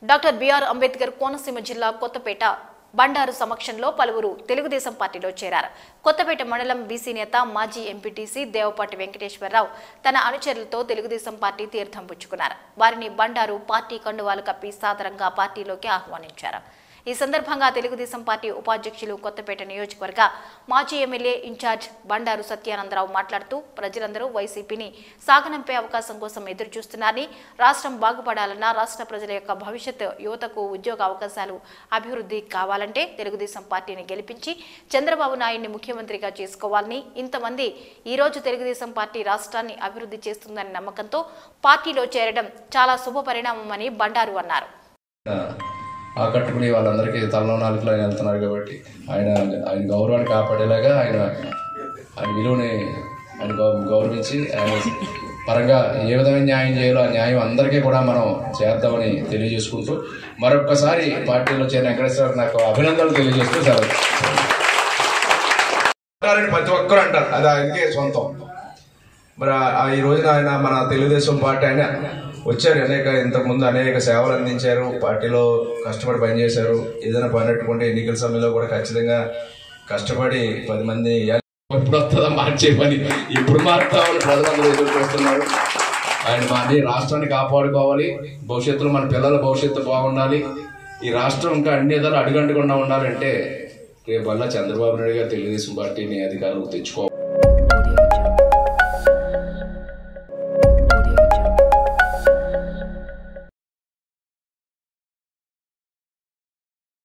doctor BR Ambedkar Konaseema జిల్లా కొత్తపేట బండారు సమక్షంలో పలువురు తెలుగుదేశం పార్టీలో చేరారు కొత్తపేట మండలం బీసీ నేత మాజీ ఎంపీటీసీ దేవపాటి వెంకటేశ్వరరావు తన అనుచరులతో తెలుగుదేశం పార్టీ తీర్థం పుచ్చుకున్నారు వారిని బండారు పార్టీ కండువాలు కప్పి సాదరంగా పార్టీలోకి ఆహ్వానించారు ఈ సందర్భంగా తెలుగుదేశం పార్టీ ఉపాధ్యక్షులు కొత్తపేట నియోజకవర్గ మాజీ ఎమ్మెల్యే ఇన్ఛార్జ్ బండారు సత్యానందరావు మాట్లాడుతూ ప్రజలందరూ వైసీపీని సాగనంపే అవకాశం కోసం ఎదురు చూస్తున్నారని రాష్ట్రం బాగుపడాలన్నా రాష్ట్ర ప్రజల యొక్క భవిష్యత్ యువతకు ఉద్యోగ అవకాశాలు అభివృద్ధి కావాలంటే తెలుగుదేశం పార్టీని గెలిపించి చంద్రబాబు నాయుడిని ముఖ్యమంత్రిగా చేసుకోవాలని ఇంతమంది ఈ రోజు తెలుగుదేశం పార్టీ రాష్ట్రాన్ని అభివృద్ధి చేస్తుందనే నమ్మకంతో పార్టీలో చేరడం చాలా శుభ పరిణామమని బండారు అన్నారు ఆకట్టుకుని వాళ్ళందరికీ తలలో నాలుగులో ఆయన వెళ్తున్నారు కాబట్టి ఆయన ఆయన గౌరవాన్ని కాపాడేలాగా ఆయన ఆయన విలువని ఆయన గౌ- గౌరవించి ఆయన పరంగా ఏ విధమైన న్యాయం చేయాలో ఆ న్యాయం అందరికీ కూడా మనం చేద్దామని తెలియజేసుకుంటూ మరొక్కసారి పార్టీలో చేరిన వెంకటేశ్వర నాకు అభినందనలు తెలియజేస్తూ సెలవు అంటారని ప్రతి ఒక్కరు అంటారు అది ఆయనకే సొంతం మరి ఆ- ఆ ఈ రోజున ఆయన మన తెలుగుదేశం పార్టీ ఆయన వచ్చారు అనేక ఇంతకుముందు అనేక సేవలు అందించారు పార్టీలో కష్టపడి పనిచేశారు ఏదైనా పని పెట్టుకుంటే ఎన్నికల సమయంలో కూడా ఖచ్చితంగా కష్టపడి పది మంది ఎప్పుడు వస్తుందో మార్చే పని ఇప్పుడు మారుతామని ప్రజలందరూ ఎదురు చూస్తున్నారు ఆయన మాది రాష్ట్రాన్ని కాపాడుకోవాలి భవిష్యత్తులో మన పిల్లల భవిష్యత్తు బాగుండాలి ఈ రాష్ట్రం ఇంకా అన్ని విధాలు అడుగంటకుండా ఉండాలంటే రేపు వల్ల చంద్రబాబు నాయుడు గారు తెలుగుదేశం పార్టీని అధికారంలోకి తెచ్చుకోవాలి